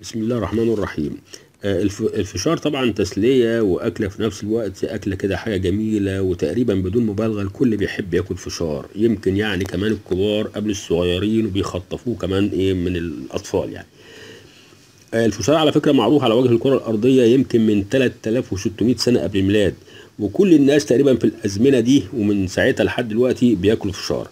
بسم الله الرحمن الرحيم آه، الف- الفشار طبعا تسلية وأكلة في نفس الوقت أكلة كده حاجة جميلة وتقريبا بدون مبالغة الكل بيحب ياكل فشار يمكن يعني كمان الكبار قبل الصغيرين وبيخطفوه كمان إيه من الأطفال يعني آه، الفشار على فكرة معروف على وجه الكرة الأرضية يمكن من 3600 سنة قبل الميلاد وكل الناس تقريبا في الأزمنة دي ومن ساعتها لحد دلوقتي بياكلوا فشار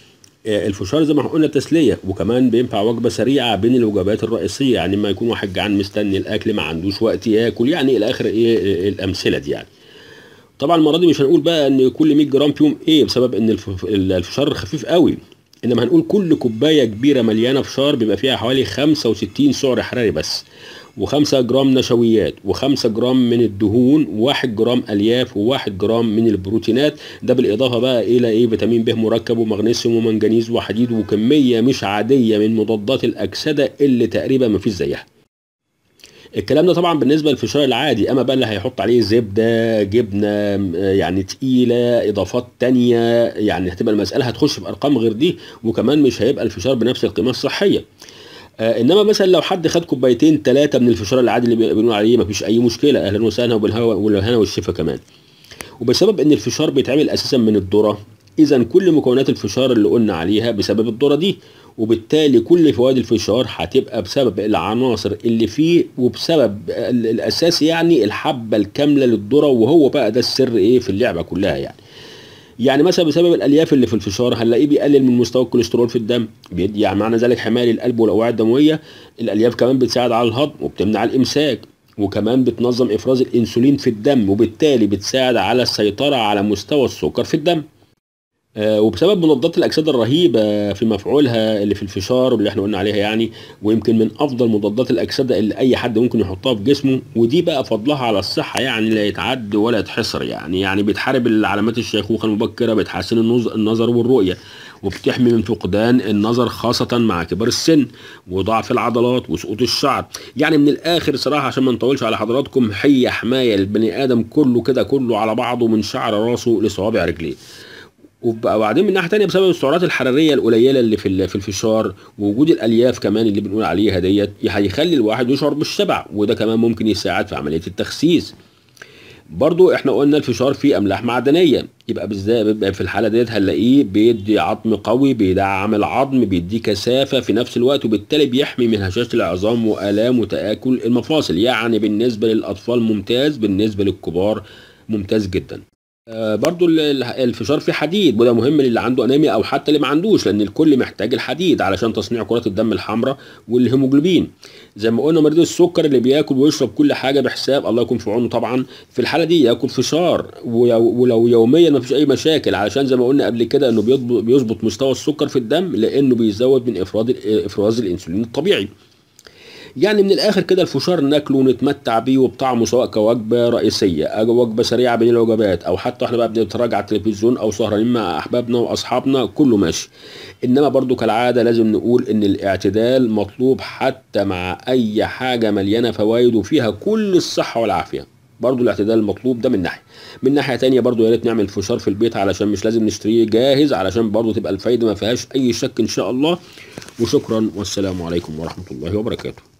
آه، الفشار زي ما قلنا تسليه وكمان بينفع وجبه سريعه بين الوجبات الرئيسيه يعني ما يكون واحد جعان مستني الاكل ما عندوش وقت ياكل يعني الى اخر ايه آه، الامثله دي يعني طبعا المره دي مش هنقول بقى ان كل 100 جرام فيهم ايه بسبب ان الف- الفشار خفيف قوي انما هنقول كل كوبايه كبيره مليانه فشار بيبقى فيها حوالي 65 سعر حراري بس و5 جرام نشويات و5 جرام من الدهون و1 جرام الياف و1 جرام من البروتينات ده بالاضافه بقى الى ايه فيتامين ب مركب ومغنيسيوم ومنجنيز وحديد وكميه مش عاديه من مضادات الاكسده اللي تقريبا ما فيش زيها الكلام ده طبعا بالنسبه للفشار العادي اما بقى اللي هيحط عليه زبده جبنه آه، يعني تقيله اضافات تانية يعني هتبقى المساله هتخش في ارقام غير دي وكمان مش هيبقى الفشار بنفس القيمه الصحيه آه انما مثلا لو حد خد كوبايتين ثلاثه من الفشار العادي اللي بنقول عليه مفيش اي مشكله اهلا وسهلا وبالهوا والهنا والشفا كمان وبسبب ان الفشار بيتعمل اساسا من الذره اذا كل مكونات الفشار اللي قلنا عليها بسبب الذره دي وبالتالي كل فوائد الفشار هتبقى بسبب العناصر اللي فيه وبسبب ال- الاساسي يعني الحبه الكامله للذره وهو بقى ده السر ايه في اللعبه كلها يعني يعني مثلا بسبب الالياف اللي في الفشار هنلاقيه بيقلل من مستوى الكوليسترول في الدم بيدي يعني معنى ذلك حمايه للقلب والاوعيه الدمويه الالياف كمان بتساعد على الهضم وبتمنع الامساك وكمان بتنظم افراز الانسولين في الدم وبالتالي بتساعد على السيطره على مستوى السكر في الدم آه، وبسبب مضادات الاكسده الرهيبه في مفعولها اللي في الفشار واللي احنا قلنا عليها يعني ويمكن من افضل مضادات الاكسده اللي اي حد ممكن يحطها في جسمه ودي بقى فضلها على الصحه يعني لا يتعد ولا يتحصر يعني يعني بتحارب العلامات الشيخوخه المبكره بتحسن النظ- النظر والرؤيه وبتحمي من فقدان النظر خاصة مع كبار السن وضعف العضلات وسقوط الشعر يعني من الآخر صراحة عشان ما نطولش على حضراتكم هي حماية للبني آدم كله كده كله على بعضه من شعر راسه لصوابع رجليه وب- وبعدين من ناحيه تانية بسبب السعرات الحراريه القليله اللي في ال- في الفشار ووجود الالياف كمان اللي بنقول عليها ديت هيخلي الواحد يشعر بالشبع وده كمان ممكن يساعد في عمليه التخسيس برضو احنا قلنا الفشار فيه املاح معدنيه يبقى بالذات بيبقى في الحاله ديت هنلاقيه بيدي عظم قوي بيدعم العظم بيدي كثافه في نفس الوقت وبالتالي بيحمي من هشاشه العظام والام وتاكل المفاصل يعني بالنسبه للاطفال ممتاز بالنسبه للكبار ممتاز جدا آه، برضو ال- ال- الفشار فيه حديد وده مهم للي عنده انيميا او حتى اللي ما عندوش لان الكل محتاج الحديد علشان تصنيع كرات الدم الحمراء والهيموجلوبين زي ما قلنا مريض السكر اللي بياكل ويشرب كل حاجه بحساب الله يكون في عونه طبعا في الحاله دي ياكل فشار ويو- ولو يوميا ما فيش اي مشاكل علشان زي ما قلنا قبل كده انه بيضبط بيظبط مستوى السكر في الدم لانه بيزود من افراز افراز الانسولين الطبيعي يعني من الاخر كده الفشار ناكله ونتمتع بيه وبطعمه سواء كوجبه رئيسيه او وجبه سريعه بين الوجبات او حتى احنا بقى بنتفرج على التلفزيون او سهرانين مع احبابنا واصحابنا كله ماشي انما برضو كالعاده لازم نقول ان الاعتدال مطلوب حتى مع اي حاجه مليانه فوائد وفيها كل الصحه والعافيه برضو الاعتدال المطلوب ده من ناحيه من ناحيه تانية برضو يا ريت نعمل فشار في البيت علشان مش لازم نشتريه جاهز علشان برضو تبقى الفايده ما فيهاش اي شك ان شاء الله وشكرا والسلام عليكم ورحمه الله وبركاته